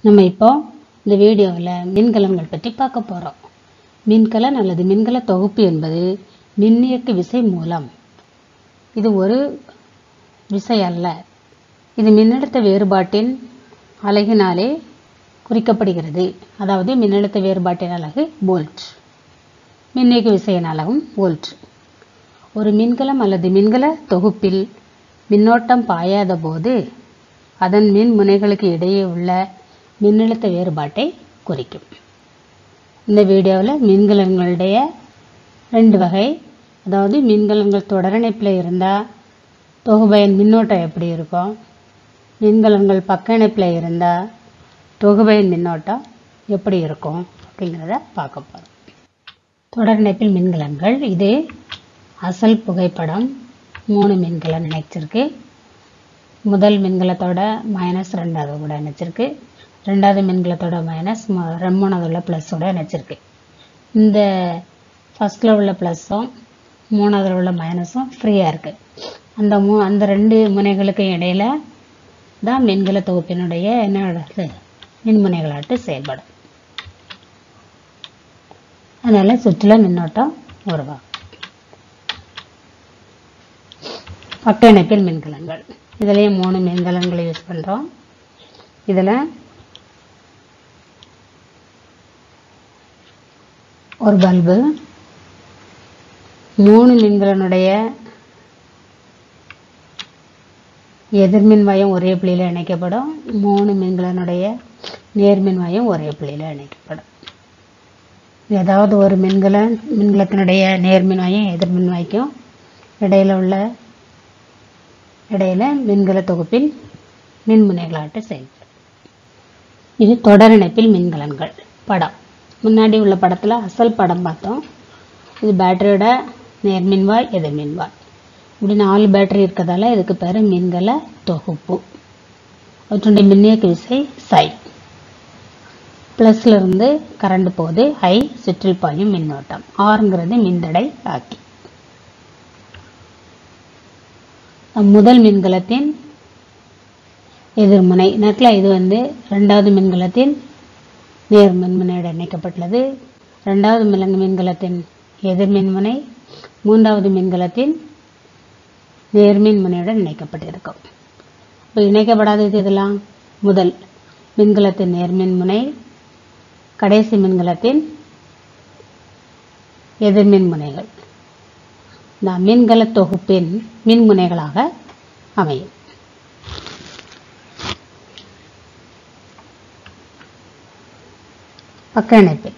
நம்ம இப்போ இந்த வீடியோவில் மின்கலன்கள் பற்றி பார்க்க போகிறோம் மின்கலன் அல்லது மின்கல தொகுப்பு என்பது மின்னியக்கு விசை மூலம் இது ஒரு விசை அல்ல இது மின்னழுத்த வேறுபாட்டின் அலகினாலே குறிக்கப்படுகிறது அதாவது மின்னழுத்த வேறுபாட்டின் அலகு வோல்ட் மின்னியக்கு விசையின் அலகும் வோல்ட் ஒரு மின்கலம் அல்லது மின்கல தொகுப்பில் மின்னோட்டம் பாயாத போது அதன் மின் முனைகளுக்கு இடையே உள்ள மின்னழுத்த வேறுபாட்டை குறிக்கும் இந்த வீடியோவில் மின்கலன்களுடைய ரெண்டு வகை அதாவது மின்கலன்கள் தொடரிணைப்பில் இருந்தால் தொகுபயன் மின்னோட்டம் எப்படி இருக்கும் மின்கலன்கள் பக்க இணைப்பில் இருந்தால் தொகுபயன் மின்னோட்டம் எப்படி இருக்கும் அப்படிங்கிறத பார்க்க போகிறோம் தொடரிணைப்பில் மின்கலன்கள் இது அசல் புகைப்படம் மூணு மின்கலன் இணைச்சிருக்கு முதல் மின்கலத்தோட மைனஸ் ரெண்டாவது கூட இணைச்சிருக்கு ரெண்டாவது மின்கலத்தோட மைனஸ் மூணாவது உள்ள ப்ளஸோட இணைச்சிருக்கு இந்த ஃபஸ்ட்டில் உள்ள ப்ளஸ்ஸும் மூணாவதுல உள்ள மைனஸும் ஃப்ரீயாக இருக்குது அந்த மூ அந்த ரெண்டு முனைகளுக்கு இடையில தான் மின்கல தொகுப்பினுடைய என்ன நடக்குது மின்முனைகளாட்டு செயல்படும் அதனால் சுற்றுல மின்னோட்டம் உருவாகும் பக்க இணைப்பில் மின்கலன்கள் இதுலேயும் மூணு மின்கலன்களை யூஸ் பண்ணுறோம் இதில் ஒரு பல்பு மூணு மின்கலனுடைய எதிர்மின் வாயம் ஒரே புள்ளியில் இணைக்கப்படும் மூணு மின்கலனுடைய நேர்மின் வாயம் ஒரே புள்ளியில் இணைக்கப்படும் ஏதாவது ஒரு மின்கலன் மின்கலத்தினுடைய நேர்மின் வாயம் எதிர்மின் வாய்க்கும் இடையில உள்ள இடையில மின்கல தொகுப்பின் மின்முனைகளாட்டு செயல்படும் இது தொடரிணைப்பில் மின்கலன்கள் படம் முன்னாடி உள்ள படத்தில் அசல் படம் பார்த்தோம் இது பேட்டரியோட நேர்மின்வாய் எதிர்மின்வாய் இப்படி நாலு பேட்டரி இருக்கிறதால இதுக்கு பேர் மின்கல தொகுப்பு அவற்றுடைய மின்னியக்கு விசை சை ப்ளஸ்ல இருந்து கரண்ட் போகுது ஐ சுற்றில் பாயும் மின்னோட்டம் ஆறுங்கிறது மின்தடை ஆக்கி முதல் மின்கலத்தின் எதிர்முனை நேரத்தில் இது வந்து ரெண்டாவது மின்கலத்தின் நேர் மின்முனையோடு இணைக்கப்பட்டுள்ளது ரெண்டாவது மிலங்கு மின்கலத்தின் எதிர்மின்முனை மூன்றாவது மின்கலத்தின் நேர்மின் முனையுடன் இணைக்கப்பட்டிருக்கும் இப்போ இணைக்கப்படாதது இதெல்லாம் முதல் மின்கலத்தின் நேர்மின் முனை கடைசி மின்கலத்தின் எதிர்மின் முனைகள் இந்த மின்கல தொகுப்பின் மின்முனைகளாக அமையும் பக்க இணைப்பில்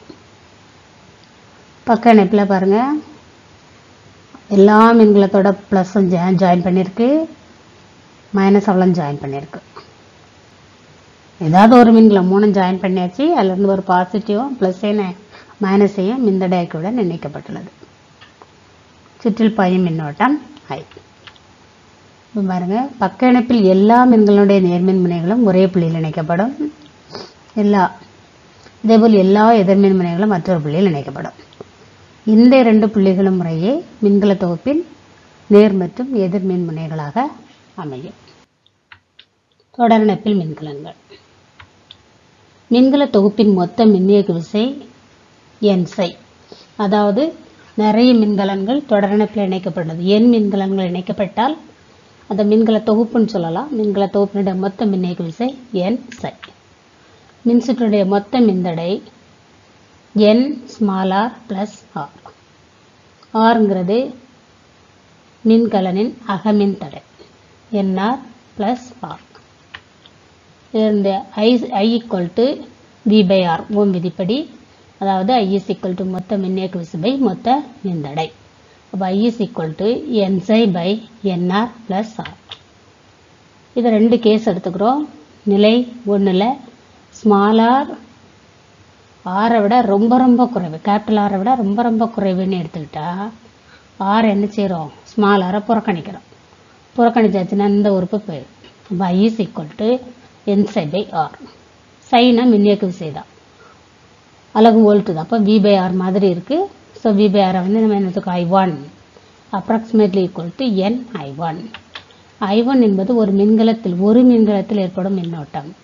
பக்க இணைப்பில் பாருங்கள் எல்லா மின்கலத்தோட ப்ளஸ்ஸும் ஜாயின் பண்ணியிருக்கு மைனஸ் அவ்வளோ ஜாயின் பண்ணியிருக்கு ஏதாவது ஒரு மின்கலம் மூணும் ஜாயின் பண்ணியாச்சு அதுலேருந்து ஒரு பாசிட்டிவும் ப்ளஸ்ஸையும் மைனஸையும் மின்தடையாக்கியுடன் இணைக்கப்பட்டுள்ளது சுற்றில் பாயும் மின்னோட்டம் ஐ இப்போ பாருங்கள் பக்க இணைப்பில் எல்லா மின்களுடைய நேர்மின் முனைகளும் ஒரே புள்ளியில் இணைக்கப்படும் எல்லா இதேபோல் எல்லா எதிர்மின் முனைகளும் மற்றொரு புள்ளியில் இணைக்கப்படும் இந்த இரண்டு புள்ளிகளும் முறையே மின்கல தொகுப்பின் நேர் மற்றும் எதிர்மின் முனைகளாக அமையும் தொடரிணைப்பில் மின்கலன்கள் மின்கல தொகுப்பின் மொத்த மின்னியக்கு விசை என்சை அதாவது நிறைய மின்கலன்கள் தொடரிணைப்பில் இணைக்கப்பட்டது என் மின்கலன்கள் இணைக்கப்பட்டால் அந்த மின்கல தொகுப்புன்னு சொல்லலாம் மின்கல தொகுப்பினுடைய மொத்த மின்னியக்கு விசை என் சை மின்சுற்றுடைய மொத்த மின்தடை n small R plus R ஆருங்கிறது மின்கலனின் அகமின் தடை என்ஆர் ப்ளஸ் ஆர் இந்த I I equal to V by R ohm விதிப்படி அதாவது ஐ இஸ் ஈக்குவல் டு மொத்த மின்னியக்கு விசுபை மொத்த மின்தடை அப்போ I is equal to n xi by n r plus R இது ரெண்டு கேஸ் எடுத்துக்கிறோம் நிலை ஒன்றில் ஸ்மால் ஆர் ஆரை விட ரொம்ப ரொம்ப குறைவு கேபிட்டல் ஆரை விட ரொம்ப ரொம்ப குறைவுன்னு எடுத்துக்கிட்டா ஆர் என்ன செய்கிறோம் ஸ்மால் ஆரை புறக்கணிக்கிறோம் புறக்கணிச்சாச்சுன்னா இந்த உறுப்பு போயிடும் அப்போ I is equal to n xi by R சைனா மின்னியக்கு விசை தான் அலகு வோல்ட்டு தான் அப்போ வி பை ஆர் மாதிரி இருக்குது ஸோ வி பை ஆரை வந்து நம்ம என்னத்துக்கு I one approximately equal to n I one I one என்பது ஒரு மின்கலத்தில் ஒரு மின்கலத்தில் ஏற்படும் மின்னோட்டம்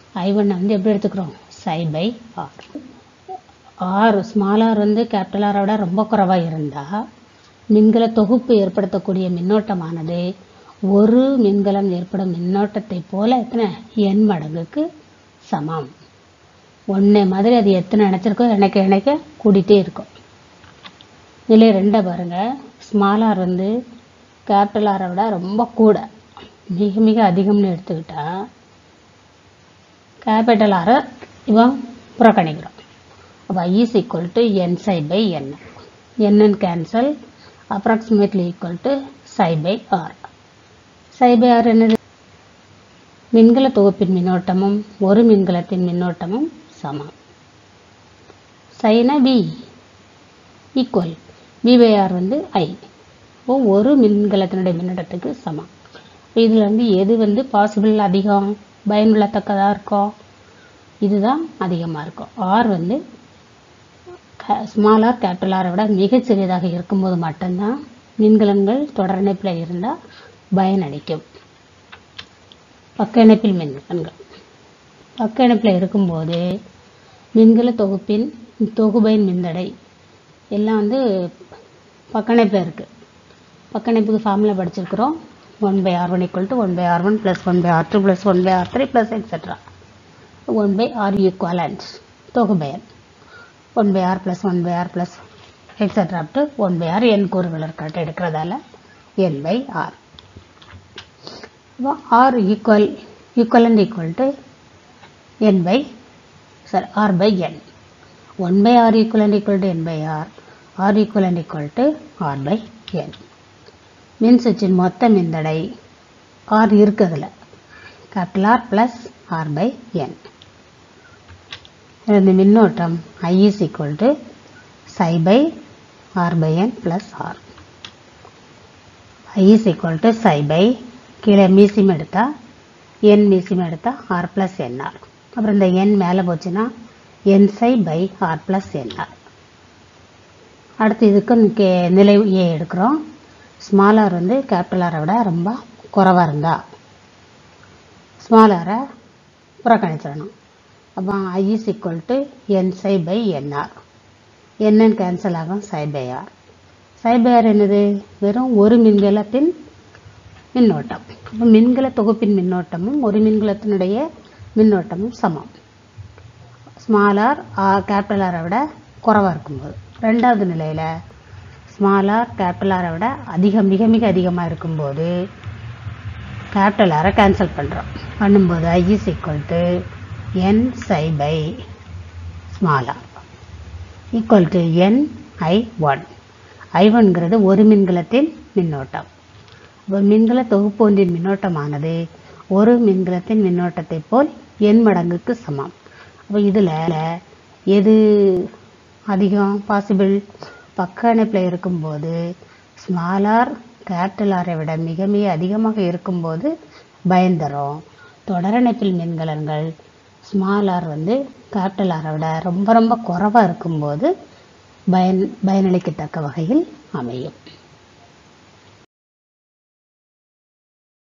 ஐ ஒன்னை வந்து எப்படி எடுத்துக்கிறோம் xi by R R small R வந்து கேபிட்டல் ஆரை விட ரொம்ப குறைவாக இருந்தால் மின்கல தொகுப்பு ஏற்படுத்தக்கூடிய மின்னோட்டமானது ஒரு மின்கலம் ஏற்படும் மின்னோட்டத்தை போல எத்தனை என் மடங்குக்கு சமம் ஒன்றே மாதிரி அது எத்தனை நினச்சிருக்கோ இணைக்க இணைக்க கூடிட்டே இருக்கும் நிலை ரெண்டை பாருங்கள் ஸ்மால் ஆர் வந்து கேபிட்டல் ஆரை விட ரொம்ப கூட மிக மிக அதிகம்னு எடுத்துக்கிட்டா கேபிட்டல் ஆரை இவன் புறக்கணிக்கிறோம் அப்போ I is equal to n xi by n n cancel approximately equal to xi by R xi by R என்னது மின்கல தொகுப்பின் மின்னோட்டமும் ஒரு மின்கலத்தின் மின்னோட்டமும் சமம் சைனா V equal V by R வந்து ஐ இப்போ ஒரு மின்கலத்தினுடைய மின்னோட்டத்துக்கு சமம் இதில் வந்து எது வந்து பாசிபிள் அதிகம் பயனுள்ளத்தக்கதாக இருக்கும் இதுதான் அதிகமாக இருக்கும் ஆர் வந்து ஸ்மால் ஆர் கேபிட்டல் ஆரை விட மிகச் சிறியதாக இருக்கும்போது மட்டும்தான் மின்கலன்கள் தொடர் இணைப்பில் இருந்தால் பயனளிக்கும் பக்க இணைப்பில் மின்கலன்கள் பக்க இணைப்பில் இருக்கும்போது மின்கல தொகுப்பின் தொகுபையின் மின்தடை எல்லாம் வந்து பக்க இணைப்பில் இருக்குது பக்க இணைப்புக்கு ஃபார்முலா படிச்சிருக்கிறோம் one by R one equal to one by R one plus one by R two plus one by R three plus etcetera one by R equivalence தொகுபயன் one by R plus one by R plus etcetera up to one by R n கூறுகள் கரெக்டாக எடுக்கிறதால n by R R equal equivalent equal to n by sorry R by n one by R equivalent equal to n by R R equivalent equal to R by n மின் சுவிட்சின் மொத்த மின்தடை R இருக்குதுல capital R plus R by n இந்த மின்னோட்டம் I is equal to xi by R by n plus R I is equal to xi by கீழே மீசியம் எடுத்தால் என் மீசியம் எடுத்தால் ஆர் ப்ளஸ் என்ஆர் அப்புறம் இந்த என் மேலே போச்சுன்னா n xi by R plus n r அடுத்து இதுக்கு கே நிலை ஏ எடுக்கிறோம் ஸ்மால் ஆர் வந்து கேபிட்டல் ஆரை விட ரொம்ப குறைவாக இருந்தா ஸ்மால் ஆரை புறக்கணிச்சிடணும் அப்போ I is equal to n xi by n r என்னன்னு கேன்சல் ஆகும் xi by R xi by R என்னது வெறும் ஒரு மின்கலத்தின் மின்னோட்டம் அப்போ மின்கல தொகுப்பின் மின்னோட்டமும் ஒரு மின்கலத்தினுடைய மின்னோட்டமும் சமம் ஸ்மால் ஆர் கேபிட்டல் ஆரை விட குறைவாக இருக்கும்போது ரெண்டாவது நிலையில் ஸ்மால் ஆர் கேபிட்டல் ஆரை விட அதிகம் மிக மிக அதிகமாக இருக்கும்போது கேபிட்டல் ஆரை கேன்சல் பண்ணுறோம் பண்ணும்போது I is equal to n xi by small R equal to n I one I ஒன்கிறது ஒரு மின்கலத்தின் மின்னோட்டம் இப்போ மின்கல தொகுப்பு ஒன்றின் மின்னோட்டமானது ஒரு மின்கலத்தின் மின்னோட்டத்தை போல் என் மடங்குக்கு சமம் அப்போ இதில் எது அதிகம் பாசிபிள் பக்க இணைப்பில் இருக்கும்போது ஸ்மால் ஆர் கேபிட்டல் ஆரை விட மிக மிக அதிகமாக இருக்கும்போது பயன் தரும் தொடரணைப்பில் மின்கலன்கள் ஸ்மால் ஆர் வந்து கேபிட்டல் ஆரை விட ரொம்ப ரொம்ப குறைவாக இருக்கும்போது பயன் பயனளிக்கத்தக்க வகையில் அமையும்